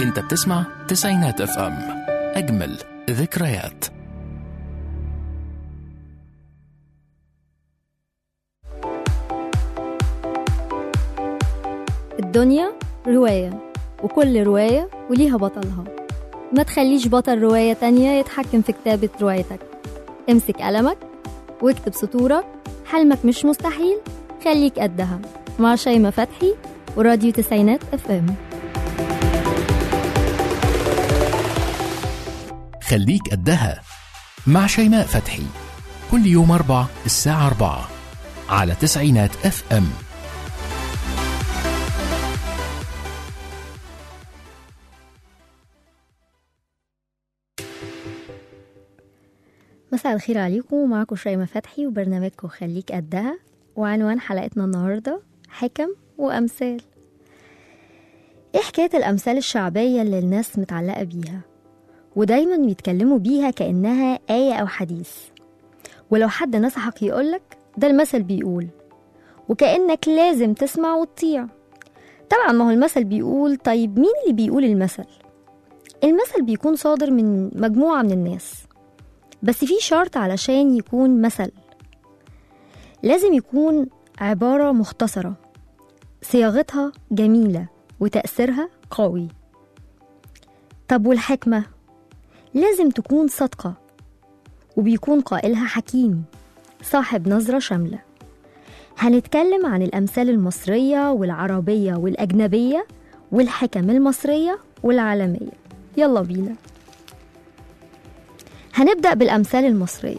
انت بتسمع تسعينات اف ام اجمل ذكريات الدنيا رواية وكل رواية وليها بطلها ما تخليش بطل رواية تانية يتحكم في كتابة روايتك امسك قلمك واكتب سطورك حلمك مش مستحيل خليك قدها مع شيماء فتحي وراديو تسعينات اف ام خليك قدها مع شيماء فتحي كل يوم أربع الساعة أربعة على تسعينات اف ام مساء الخير عليكم ومعكم شيماء فتحي وبرنامجكم خليك قدها وعنوان حلقتنا النهاردة حكم وأمثال ايه حكاية الأمثال الشعبية اللي الناس متعلقة بيها ودايما بيتكلموا بيها كأنها آية أو حديث ولو حد نصحك يقولك ده المثل بيقول وكأنك لازم تسمع وتطيع طبعا ما هو المثل بيقول طيب مين اللي بيقول المثل المثل بيكون صادر من مجموعة من الناس بس في شرط علشان يكون مثل لازم يكون عبارة مختصرة صياغتها جميلة وتأثيرها قوي طب والحكمة لازم تكون صادقة وبيكون قائلها حكيم صاحب نظرة شاملة هنتكلم عن الأمثال المصرية والعربية والأجنبية والحكم المصرية والعالمية يلا بينا هنبدأ بالأمثال المصرية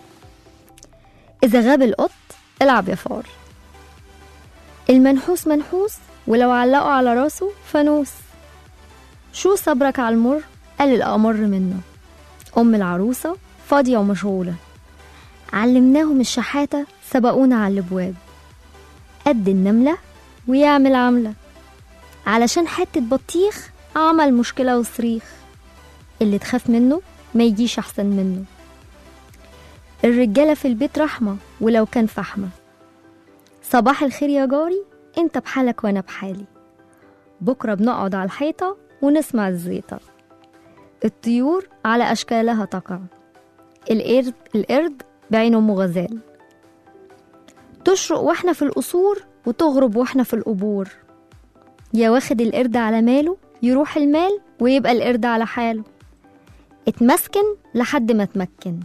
إذا غاب القط العب يا فار المنحوس منحوس ولو علقوا على راسه فانوس شو صبرك على المر قال الأمر منه أم العروسة فاضية ومشغولة علمناهم الشحاتة سبقونا على الأبواب قد النملة ويعمل عملة علشان حتة بطيخ عمل مشكلة وصريخ اللي تخاف منه ما يجيش أحسن منه الرجالة في البيت رحمة ولو كان فحمة صباح الخير يا جاري انت بحالك وانا بحالي بكرة بنقعد على الحيطة ونسمع الزيطة الطيور على أشكالها تقع القرد القرد بعين أم غزال تشرق واحنا في القصور وتغرب واحنا في القبور يا واخد القرد على ماله يروح المال ويبقى القرد على حاله اتمسكن لحد ما تمكن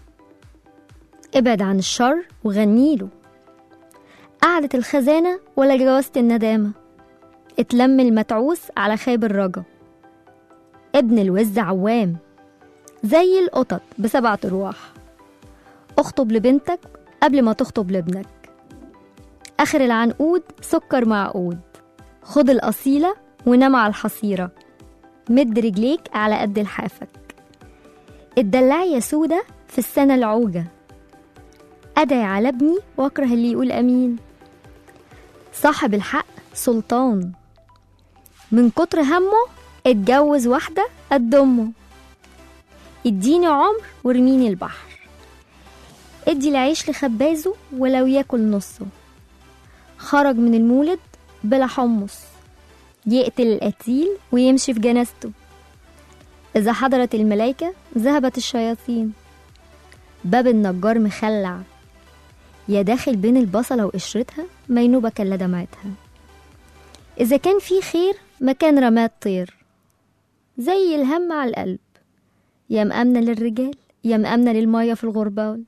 ابعد عن الشر وغنيله قعدة الخزانة ولا جوازة الندامة اتلم المتعوس على خيب الرجا ابن الوز عوام زي القطط بسبعة أرواح اخطب لبنتك قبل ما تخطب لابنك آخر العنقود سكر معقود خد الأصيلة ونام على الحصيرة مد رجليك على قد لحافك اتدلعي يا سودة في السنة العوجة أدعي على ابني واكره اللي يقول أمين صاحب الحق سلطان من كتر همه اتجوز واحدة قد أمه اديني عمر وارميني البحر ادي العيش لخبازه ولو ياكل نصه خرج من المولد بلا حمص يقتل القتيل ويمشي في جنازته إذا حضرت الملايكة ذهبت الشياطين باب النجار مخلع يا داخل بين البصلة وقشرتها مينوبة كلا دمعتها إذا كان في خير مكان رماد طير زي الهم على القلب يا مأمنة للرجال يا مأمنة للمية في الغربال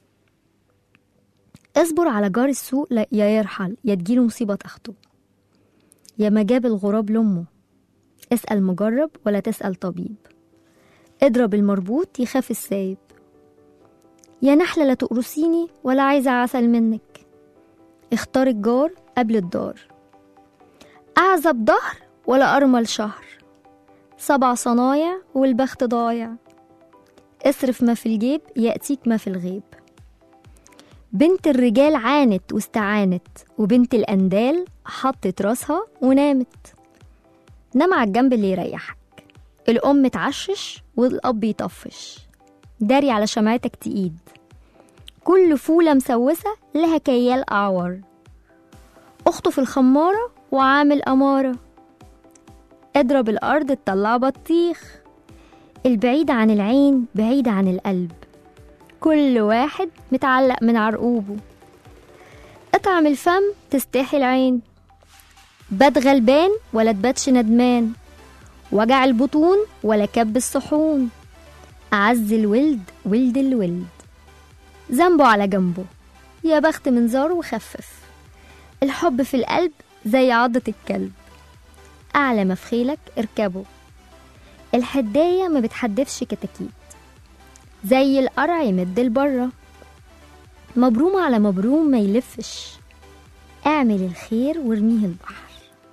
اصبر على جار السوق لا يا يرحل يا تجيله مصيبة تاخده يا ما جاب الغراب لأمه اسأل مجرب ولا تسأل طبيب اضرب المربوط يخاف السايب يا نحلة لا تقرصيني ولا عايزة عسل منك اختار الجار قبل الدار أعزب ظهر ولا أرمل شهر سبع صنايع والبخت ضايع اصرف ما في الجيب يأتيك ما في الغيب بنت الرجال عانت واستعانت وبنت الأندال حطت راسها ونامت نام على الجنب اللي يريحك الأم تعشش والأب يطفش داري على شمعتك تقيد كل فولة مسوسة لها كيال أعور أخته في الخمارة وعامل أمارة اضرب الأرض تطلع بطيخ البعيد عن العين بعيد عن القلب كل واحد متعلق من عرقوبه اطعم الفم تستاحي العين بات غلبان ولا تباتش ندمان وجع البطون ولا كب الصحون أعز الولد ولد الولد ذنبه على جنبه يا بخت من زار وخفف الحب في القلب زي عضة الكلب أعلى ما في خيلك اركبه الحداية ما بتحدفش كتاكيت زي القرع يمد لبره مبروم على مبروم ما يلفش اعمل الخير وارميه البحر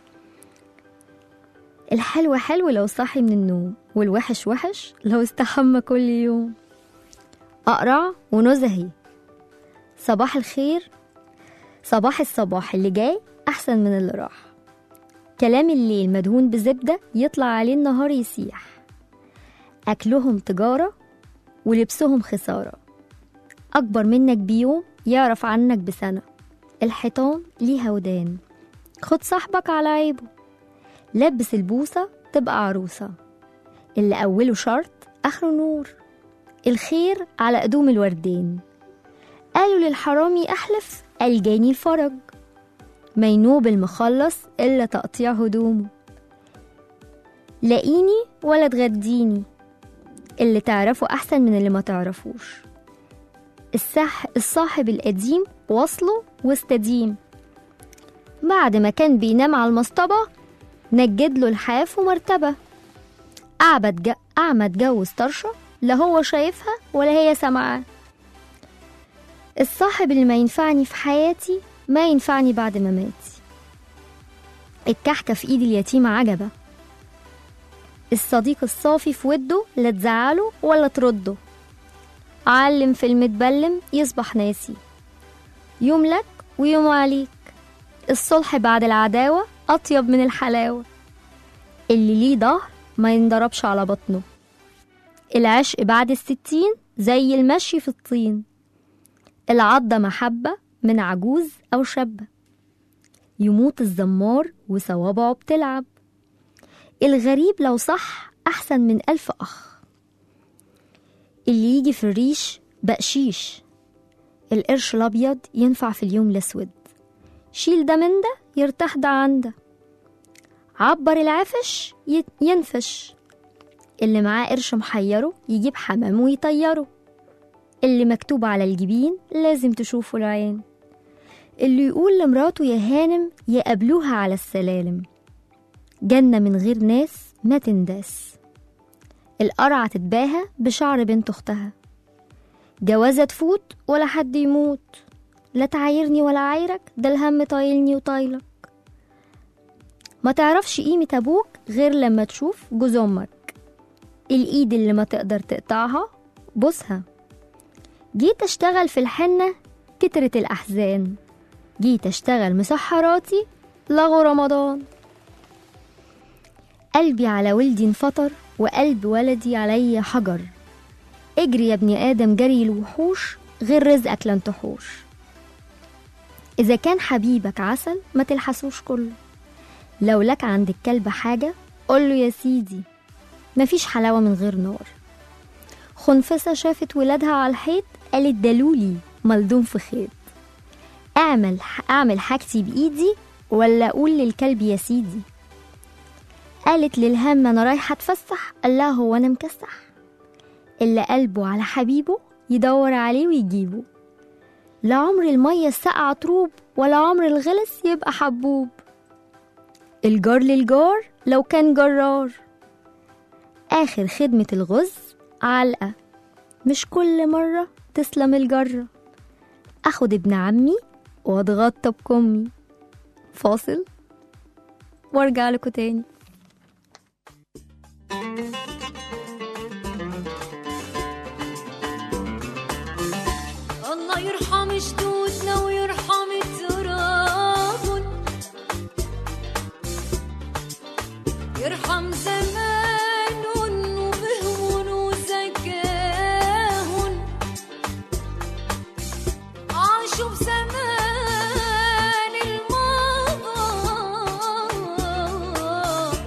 الحلو حلو لو صاحي من النوم والوحش وحش لو استحمى كل يوم أقرع ونزهي صباح الخير صباح الصباح اللي جاي أحسن من اللي راح كلام الليل مدهون بزبدة يطلع عليه النهار يسيح أكلهم تجارة ولبسهم خسارة أكبر منك بيوم يعرف عنك بسنة الحيطان ليها ودان خد صاحبك على عيبه لبس البوسة تبقى عروسة اللي أوله شرط آخره نور الخير على قدوم الوردين قالوا للحرامي أحلف قال جاني الفرج ما ينوب المخلص إلا تقطيع هدومه لاقيني ولا تغديني اللي تعرفه أحسن من اللي ما تعرفوش السح الصاحب القديم وصله واستديم بعد ما كان بينام على المصطبة نجد له الحاف ومرتبة أعبد ج... أعمى اتجوز طرشة لا هو شايفها ولا هي سامعاه الصاحب اللي ما ينفعني في حياتي ما ينفعني بعد ما ماتي الكحكة في إيد اليتيمة عجبة الصديق الصافي في وده لا تزعله ولا ترده علم في المتبلم يصبح ناسي يوم لك ويوم عليك الصلح بعد العداوة أطيب من الحلاوة اللي ليه ظهر ما ينضربش على بطنه العشق بعد الستين زي المشي في الطين العضة محبة من عجوز أو شابة يموت الزمار وصوابعه بتلعب الغريب لو صح أحسن من ألف أخ اللي يجي في الريش بقشيش القرش الأبيض ينفع في اليوم الأسود شيل ده من ده يرتاح ده عن ده عبر العفش يت- ينفش اللي معاه قرش محيره يجيب حمام ويطيره اللي مكتوب على الجبين لازم تشوفه العين اللي يقول لمراته يا هانم يقابلوها على السلالم جنة من غير ناس ما تنداس القرعة تتباهى بشعر بنت أختها جوازة تفوت ولا حد يموت لا تعايرني ولا عايرك ده الهم طايلني وطايلك ما تعرفش قيمة أبوك غير لما تشوف جوز أمك الإيد اللي ما تقدر تقطعها بوسها جيت أشتغل في الحنة كترت الأحزان جيت أشتغل مسحراتي لغوا رمضان قلبي على ولدي انفطر وقلب ولدي علي حجر اجري يا ابن آدم جري الوحوش غير رزقك لن تحوش إذا كان حبيبك عسل ما تلحسوش كله لو لك عند الكلب حاجة قوله يا سيدي مفيش حلاوة من غير نار خنفسة شافت ولادها على الحيط قالت دلولي ملدوم في خيط اعمل اعمل حاجتي بإيدي ولا أقول للكلب يا سيدي قالت للهم أنا رايحة أتفسح قال لها هو أنا مكسح اللي قلبه على حبيبه يدور عليه ويجيبه لا عمر المية الساقعة تروب ولا عمر الغلس يبقى حبوب الجار للجار لو كان جرار آخر خدمة الغز علقة مش كل مرة تسلم الجرة أخد ابن عمي وأتغطى بكمي فاصل وارجع لكم تاني الله يرحم جدودنا ويرحم التراب يرحم زمان وبهون وزكاهن عاشوا بزمان الماضي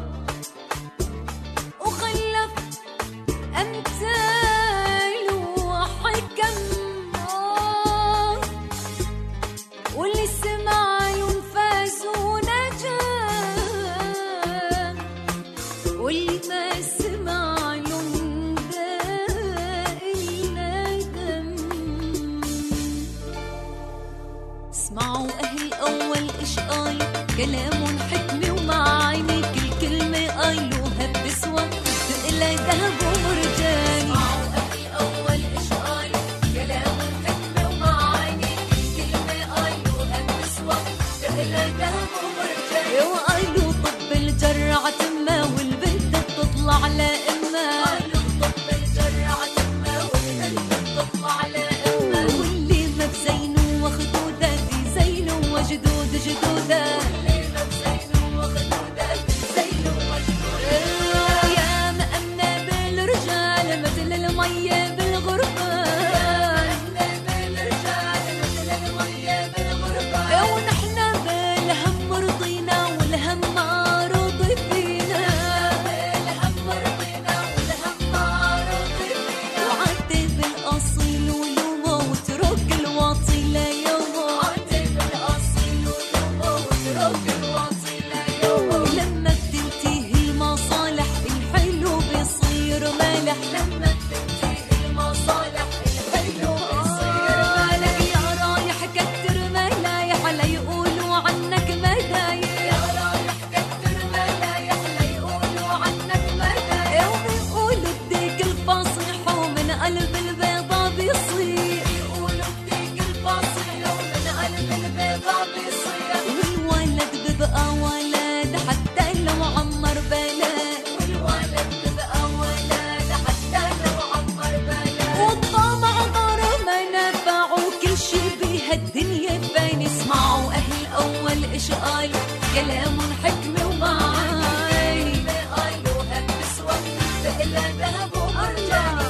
كلام حكمة ومعاني كل كلمة قايلوها بتسوى تقلى ذهب ومرجان أول إشقال كلام حكمة ومعاني كل كلمة قايلوها بتسوى تقلى ذهب ومرجان وقايلوا طب الجرعة تما والبنت بتطلع لأمها قايلوا طب الجرعة تما والبنت بتطلع لأمها واللي ما بزينه وخدوده في زينه وجدود جدوده واللي ما بزينه وخدوده في زينه وجدوده يا مأمنة بالرجال مثل المية بالغربان بالرجال مثل المية بالغربان ونحن بالهم رضينا والهم ما رضي فينا بالهم رضينا والهم ما رضي فينا وعاتب الأصيل ولومه واترك الواطي ليومه عاتب الأصيل ولومه واترك الواطي ليومه لما بتنتهي المصالح الحلو بيصير مالح لما بتنتهي المصالح الحلو بيصير مالح يا رايح كتر ملايح ليقولوا عنك مدايح يا رايح كتر ملايح ليقولوا عنك مدايح وبيقولوا بديك الفصيح ومن قلب البيضة بيصيح بيقولوا بديك الفصيح ومن قلب البيضة بيصيح والولد بيبقى ولد حتى لو عمر بلد والولد بيبقى ولد حتى لو عمر بلد والطمع ضر ما نفعوا كل شي بهالدنيا بين اسمعوا اهل اول ايش قالوا كلام حكمة ومعاني قالوها بتسوى بقلها ذهب ومرجان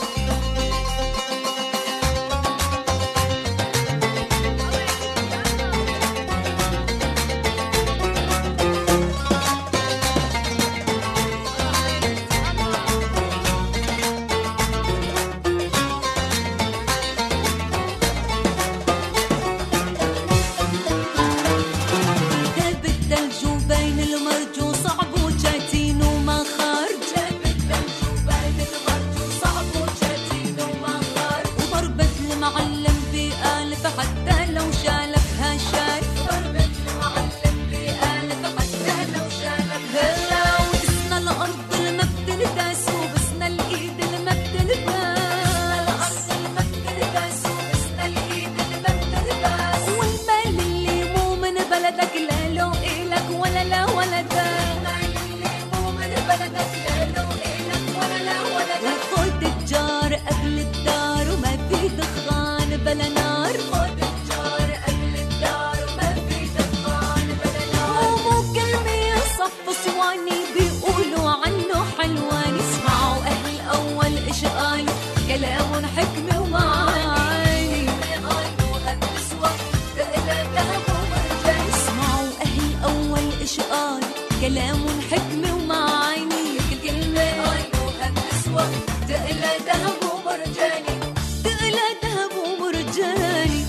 جاب الثلج وبين المرجو صعب وجاتين وما خرج جاب الثلج وبين المرجو صعب وجاتين وما خرج وضربة المعلم بألف حتى لو شالفها شاي ضربة المعلم بألف حتى لو شالفها شاي وبسنا الأرض اللي ما بتلبس وبسنا الإيد اللي ما بتلبس الأرض اللي ما بتلبس وبسنا الإيد اللي ما بتلبس والمال اللي مو من بلدك لا له إلك ولا لا ولدك المال اللي مو من بلدك لا له إلك ولا لا ولدك خد الجار قبل الدار وما في دخان بلا نار خد الجار قبل الدار وما في دخان بلا نار ومو كلمة صف صواني بيقولوا عنه حلوان اسمعوا أهل أول إيش قالوا كلام حكمة ومعاني قالوها بتسوى تقلى ذهب ومرجان اسمعوا أهل أول إيش قالوا كلام حكمة ومعاني كل كلمة قالوها بتسوى تقلى ذهب ومرجاني تقلى ذهب ومرجاني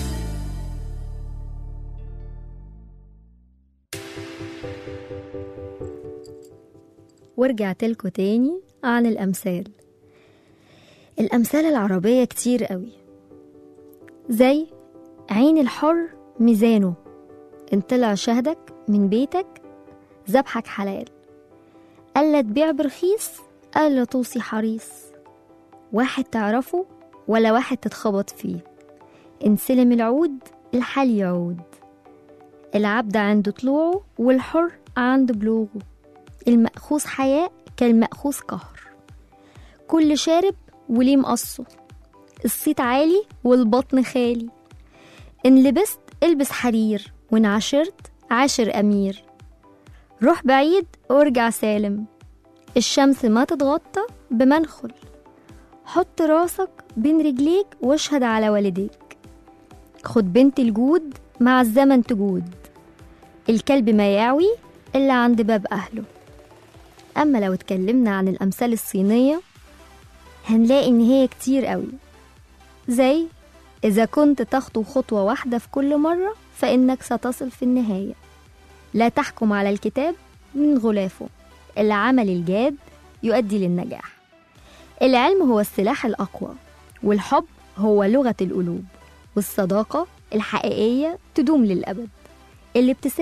ورجعت لكم تاني عن الأمثال الأمثال العربية كتير قوي زي عين الحر ميزانه إن طلع شهدك من بيتك ذبحك حلال ألا تبيع برخيص ألا توصي حريص واحد تعرفه ولا واحد تتخبط فيه إن سلم العود الحال يعود العبد عند طلوعه والحر عند بلوغه المأخوذ حياء كالمأخوذ قهر كل شارب وليه مقصه الصيت عالي والبطن خالي إن لبست البس حرير وإن عاشرت عاشر أمير روح بعيد وارجع سالم الشمس ما تتغطى بمنخل حط راسك بين رجليك واشهد على والديك خد بنت الجود مع الزمن تجود الكلب ما يعوي إلا عند باب أهله أما لو اتكلمنا عن الأمثال الصينية هنلاقي إن هي كتير قوي زي إذا كنت تخطو خطوة واحدة في كل مرة فإنك ستصل في النهاية لا تحكم على الكتاب من غلافه العمل الجاد يؤدي للنجاح العلم هو السلاح الأقوى والحب هو لغة القلوب والصداقة الحقيقية تدوم للأبد الابتسامة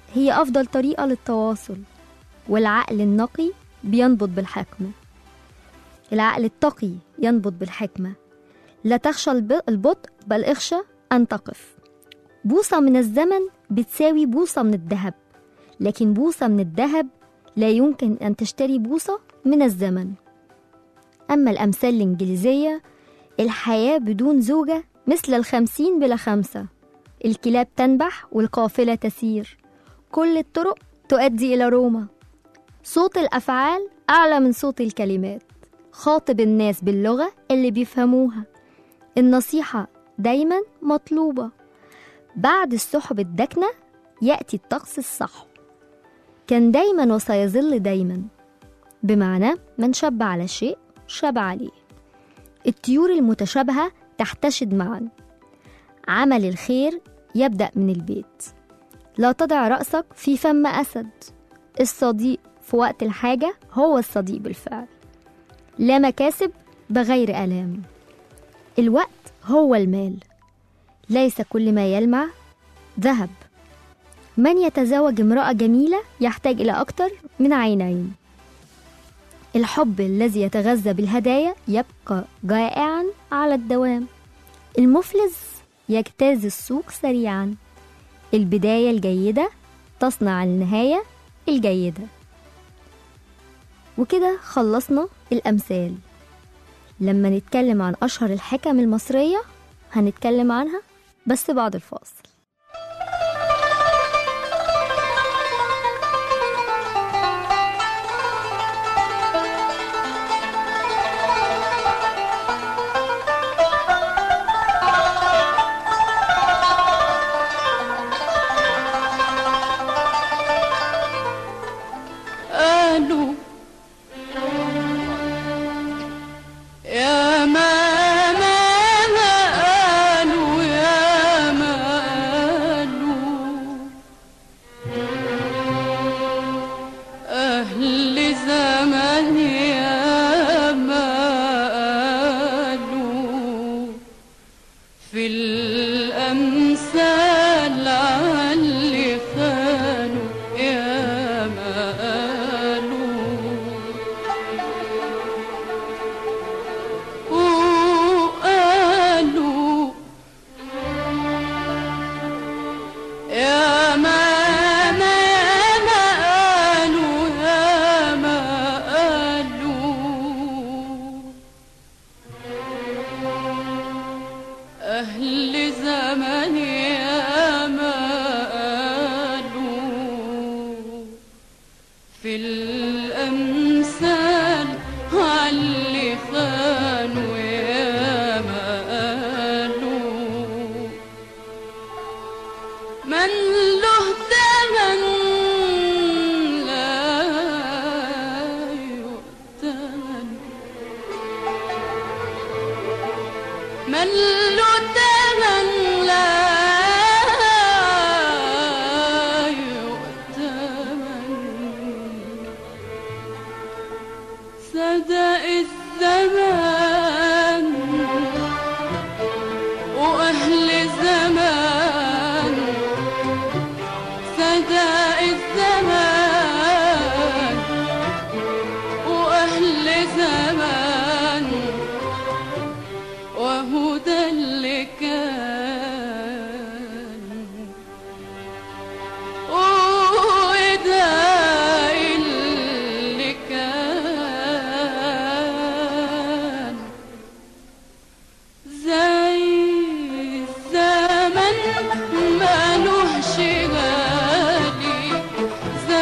هي أفضل طريقة للتواصل والعقل النقي بينبض بالحكمة العقل التقي ينبض بالحكمة لا تخشى الب- البطء بل اخشى أن تقف بوصة من الزمن بتساوي بوصة من الذهب لكن بوصة من الذهب لا يمكن أن تشتري بوصة من الزمن أما الأمثال الإنجليزية الحياة بدون زوجة مثل الخمسين بلا خمسة الكلاب تنبح والقافلة تسير كل الطرق تؤدي إلى روما صوت الأفعال أعلى من صوت الكلمات خاطب الناس باللغة اللي بيفهموها النصيحة دايما مطلوبة بعد السحب الدكنة يأتي الطقس الصح كان دايما وسيظل دايما بمعنى من شب على شيء شب عليه الطيور المتشابهة تحتشد معا عمل الخير يبدأ من البيت لا تضع رأسك في فم أسد الصديق في وقت الحاجة هو الصديق بالفعل لا مكاسب بغير آلام الوقت هو المال ليس كل ما يلمع ذهب من يتزوج امرأة جميلة يحتاج إلى أكتر من عينين الحب الذي يتغذى بالهدايا يبقى جائعا على الدوام المفلس يجتاز السوق سريعا البداية الجيدة تصنع النهاية الجيدة وكده خلصنا الأمثال لما نتكلم عن أشهر الحكم المصرية هنتكلم عنها بس بعد الفاصل قالوا يا ما ما ما قالوا يا ما قالوا أهل زمان يا ما قالوا في الأمثال علي خانوا يا ما قالوا وقالوا يا ما ما ما قالوا يا ما قالوا أهل زمان يا ما قالوا في الأمثال علي خانوا يا ما قالوا من له تمن لا يؤتمن من له تمن لا يؤتمن صدق الزمان وأهل الزمان صدق الزمان وأهل زمان وهو ده اللي كان وده اللي كان زي الزمن مالوش غالي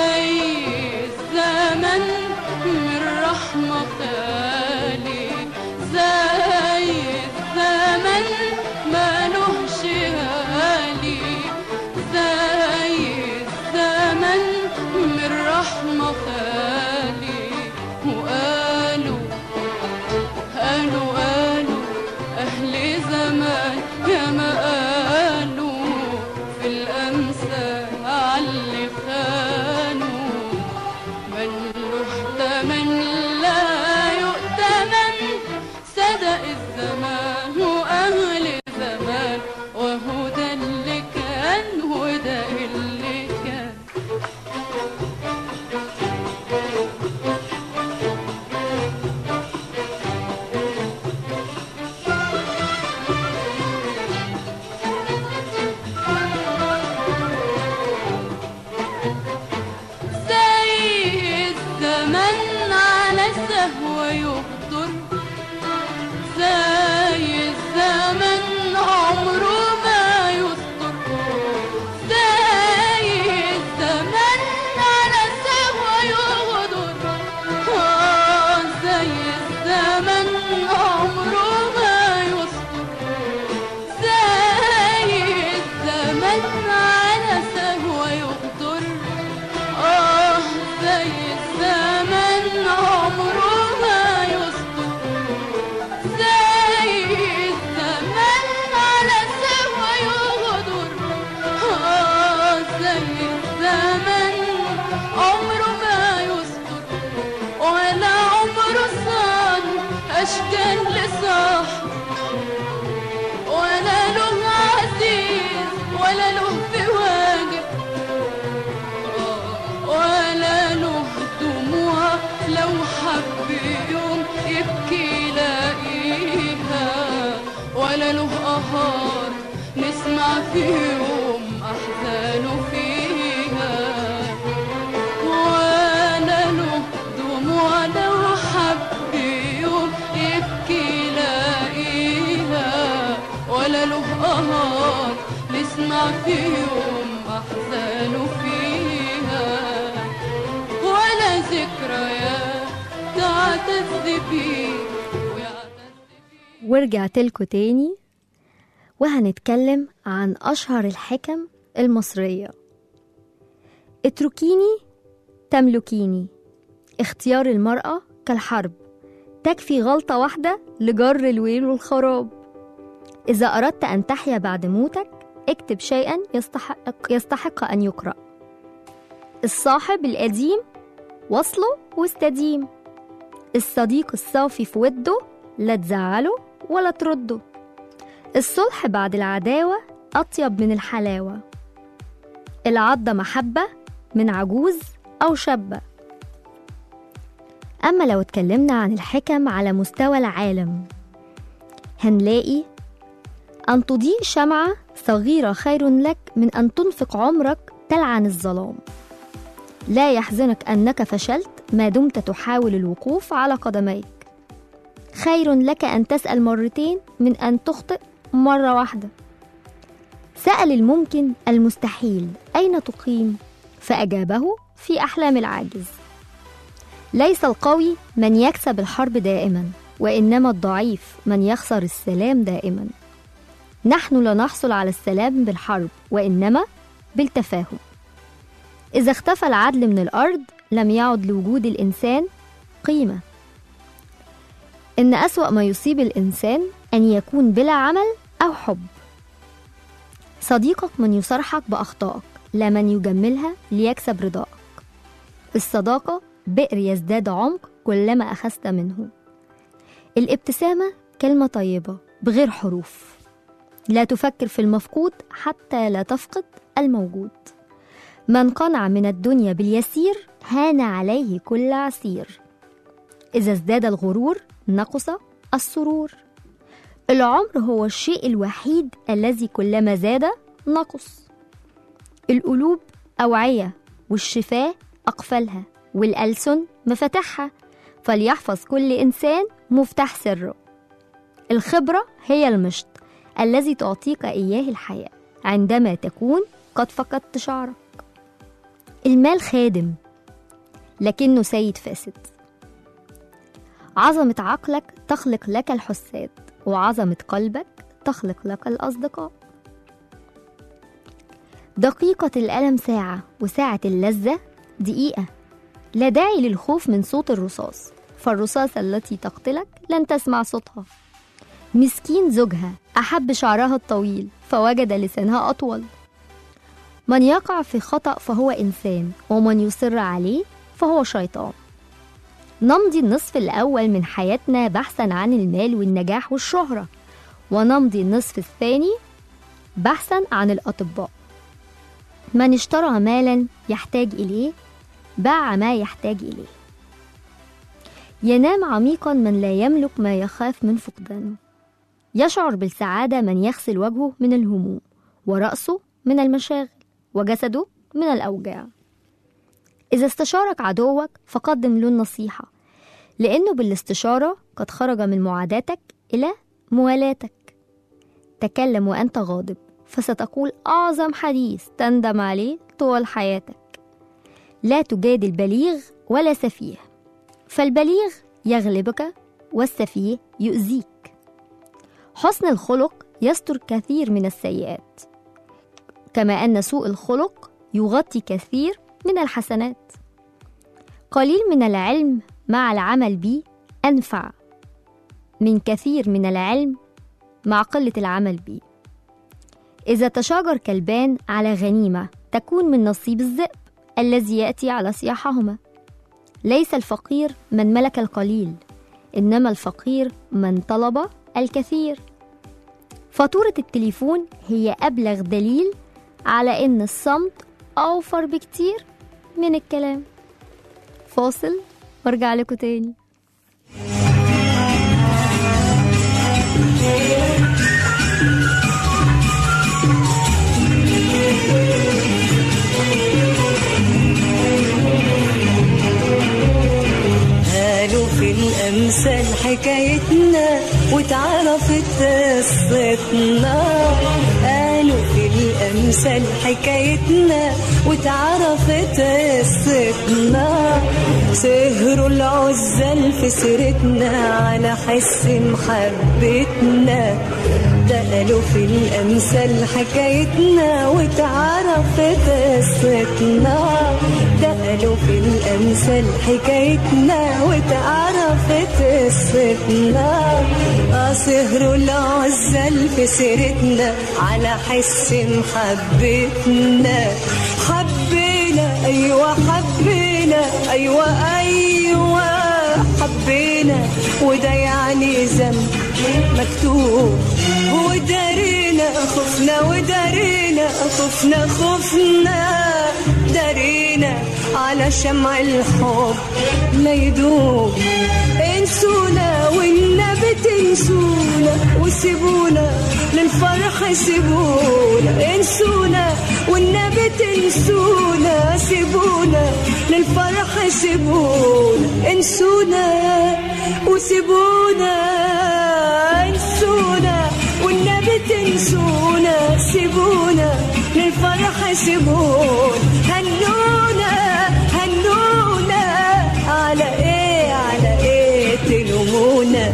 ولا له قهار نسمع فيهم أحزانه فيها ولا له دموع لو حب يوم يبكي لاقيها ولا له قهار نسمع فيهم أحزانه فيها ولا ذكريات تعتز بيه ويعتز بيه ورجعت لكم تاني وهنتكلم عن أشهر الحكم المصرية اتركيني تملكيني اختيار المرأة كالحرب تكفي غلطة واحدة لجر الويل والخراب إذا أردت أن تحيا بعد موتك اكتب شيئا يستحق, يستحق أن يقرأ الصاحب القديم وصله واستديم الصديق الصافي في وده لا تزعله ولا ترده الصلح بعد العداوة أطيب من الحلاوة العضة محبة من عجوز أو شابة أما لو اتكلمنا عن الحكم على مستوى العالم هنلاقي أن تضيء شمعة صغيرة خير لك من أن تنفق عمرك تلعن الظلام لا يحزنك أنك فشلت ما دمت تحاول الوقوف على قدميك خير لك أن تسأل مرتين من أن تخطئ مرة واحدة سأل الممكن المستحيل أين تقيم فأجابه في أحلام العاجز ليس القوي من يكسب الحرب دائما وإنما الضعيف من يخسر السلام دائما نحن لا نحصل على السلام بالحرب وإنما بالتفاهم إذا اختفى العدل من الأرض لم يعد لوجود الإنسان قيمة إن أسوأ ما يصيب الإنسان أن يكون بلا عمل أو حب صديقك من يصرحك بأخطائك لا من يجملها ليكسب رضاك الصداقة بئر يزداد عمق كلما أخذت منه الابتسامة كلمة طيبة بغير حروف لا تفكر في المفقود حتى لا تفقد الموجود من قنع من الدنيا باليسير هان عليه كل عسير إذا ازداد الغرور نقص السرور العمر هو الشيء الوحيد الذي كلما زاد نقص القلوب أوعية والشفاه أقفلها والألسن مفاتحها فليحفظ كل إنسان مفتاح سره الخبرة هي المشط الذي تعطيك إياه الحياة عندما تكون قد فقدت شعرك المال خادم لكنه سيد فاسد عظمة عقلك تخلق لك الحساد وعظمة قلبك تخلق لك الأصدقاء دقيقة الألم ساعة وساعة اللذة دقيقة لا داعي للخوف من صوت الرصاص فالرصاصة التي تقتلك لن تسمع صوتها مسكين زوجها أحب شعرها الطويل فوجد لسانها أطول من يقع في خطأ فهو إنسان ومن يصر عليه فهو شيطان نمضي النصف الأول من حياتنا بحثا عن المال والنجاح والشهرة ونمضي النصف الثاني بحثا عن الأطباء من اشترى مالا يحتاج إليه باع ما يحتاج إليه ينام عميقا من لا يملك ما يخاف من فقدانه يشعر بالسعادة من يغسل وجهه من الهموم ورأسه من المشاغل وجسده من الأوجاع إذا استشارك عدوك فقدم له النصيحة لأنه بالاستشارة قد خرج من معاداتك إلى موالاتك تكلم وأنت غاضب فستقول أعظم حديث تندم عليه طوال حياتك لا تجادل بليغ ولا سفيه فالبليغ يغلبك والسفيه يؤذيك حسن الخلق يستر كثير من السيئات كما أن سوء الخلق يغطي كثير من الحسنات قليل من العلم مع العمل به أنفع من كثير من العلم مع قلة العمل به إذا تشاجر كلبان على غنيمة تكون من نصيب الذئب الذي يأتي على صياحهما ليس الفقير من ملك القليل إنما الفقير من طلب الكثير فاتورة التليفون هي أبلغ دليل على إن الصمت أوفر بكتير من الكلام فاصل وارجع لكم تاني الأمثال حكايتنا واتعرفت قصتنا قالوا في الأمثال حكايتنا واتعرفت قصتنا سهروا العزال في سيرتنا على حس محبتنا ده قالوا في الأمثال حكايتنا واتعرفت قصتنا ده قالوا في الأمثال حكايتنا واتعرفت قصتنا اه سهروا العزال في سيرتنا على حس محبتنا حبينا أيوة حبينا أيوة أيوة حبينا وده يعني ذنب مكتوب ودارينا خفنا ودارينا خفنا خفنا دارينا على شمع الحب لا يدوب انسونا والنبي تنسونا وسيبونا للفرح سيبونا انسونا والنبي تنسونا سيبونا للفرح سيبونا انسونا وسيبونا انسونا والنبي تنسونا سيبونا للفرح سيبونا هنونا هنونا على ايه على ايه تلومونا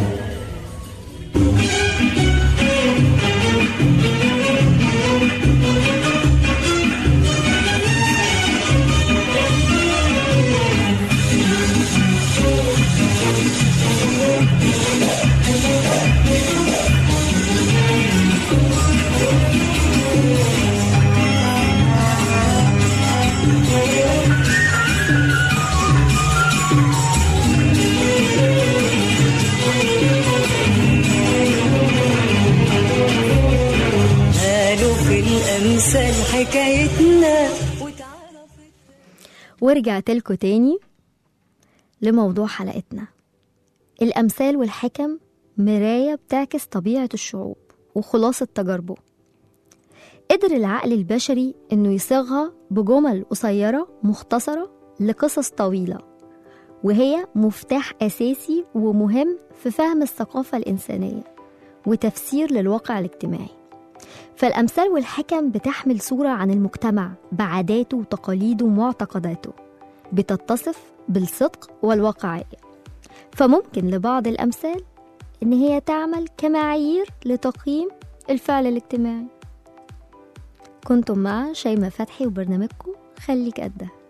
قالوا في الأمثال حكايتنا وتعرفت ورجعت لكم تاني لموضوع حلقتنا الأمثال والحكم مراية بتعكس طبيعة الشعوب وخلاصة تجاربه قدر العقل البشري إنه يصيغها بجمل قصيرة مختصرة لقصص طويلة وهي مفتاح أساسي ومهم في فهم الثقافة الإنسانية وتفسير للواقع الاجتماعي فالأمثال والحكم بتحمل صورة عن المجتمع بعاداته وتقاليده ومعتقداته بتتصف بالصدق والواقعية فممكن لبعض الأمثال إن هي تعمل كمعايير لتقييم الفعل الاجتماعي كنتم مع شيماء فتحي وبرنامجكم خليك قدها